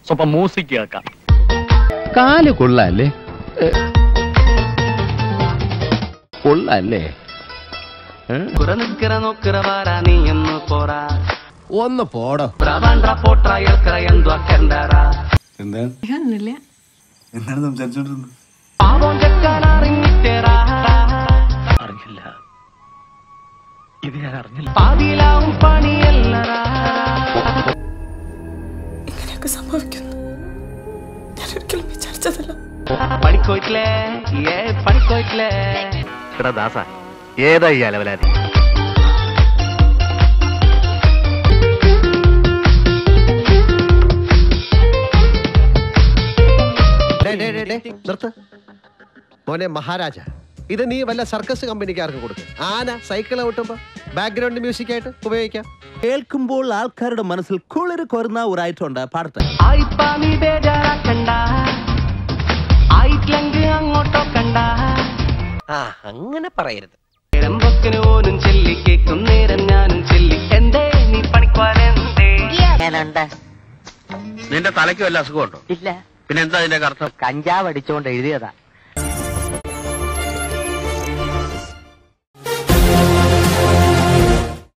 സ്വപ്പം music കേൾക്കാം കാല് കൊള്ളാല്ലേ ഏ, കൊള്ളാല്ലേ ഏ? குற நிக்கிற நோக்கிற வாரா நீ என்ன போறா ഒന്ന് പോടോ பிரபாண்டா போட்டா இருக்கிற எந்த அக்கண்டாரா എന്താണ് ഒന്നുമില്ല എന്താണ് സംസാരിച്ചോണ്ടിരുന്നത് பாவம் செக்கான அறிஞ்சிட்டேரா അറിഞ്ഞില്ല ഇത് ഞാൻ അറിഞ്ഞില്ല பாதியிலாவும் பணி எல்லாரா ഇങ്ങനെയൊക്കെ സംഭവിക്കുന്നു ഞാൻ ഒരിക്കലും വിചാരിച്ചതല്ല படிக்கோயிட்லே ஏ படிக்கோயிட்லே എടാ ദാസ ഏതാ ഈ അലവലാതി നിർത്ത് മോനെ മഹാരാജ ഇത് നീ വല്ല സർക്കസ് കമ്പനിക്കാർക്ക് കൊടുക്കും ആന സൈക്കിൾ ഓട്ടുമ്പോ ബാക്ക്ഗ്രൗണ്ട് മ്യൂസിക് ആയിട്ട് ഉപയോഗിക്കാം കേൾക്കുമ്പോൾ ആൾക്കാരുടെ മനസ്സിൽ കുളിര് കൊരുന്ന ഒരു ഐറ്റം ഉണ്ട് പാടത്തെ ആയിപ്പാ നീ ബേജാറാക്കണ്ട ആയിട്ട്ലെങ്ക് അങ്ങോട്ടോ കണ്ട ആ അങ്ങനെ പറയരുത് രമ്പൊക്കിന് ഓനും ചെല്ലി കേക്കും നേരം ഞാനും ചെല്ലി എന്തേ നീ പണിക്കുവാനെന്തേ നിന്റെ തലയ്ക്ക് വല്ല അസുഖമുണ്ടോ ഇല്ല പിന്നെ എന്താ അതിന്റെ അർത്ഥം കഞ്ചാവ് അടിച്ചോണ്ട് എഴുതിയതാ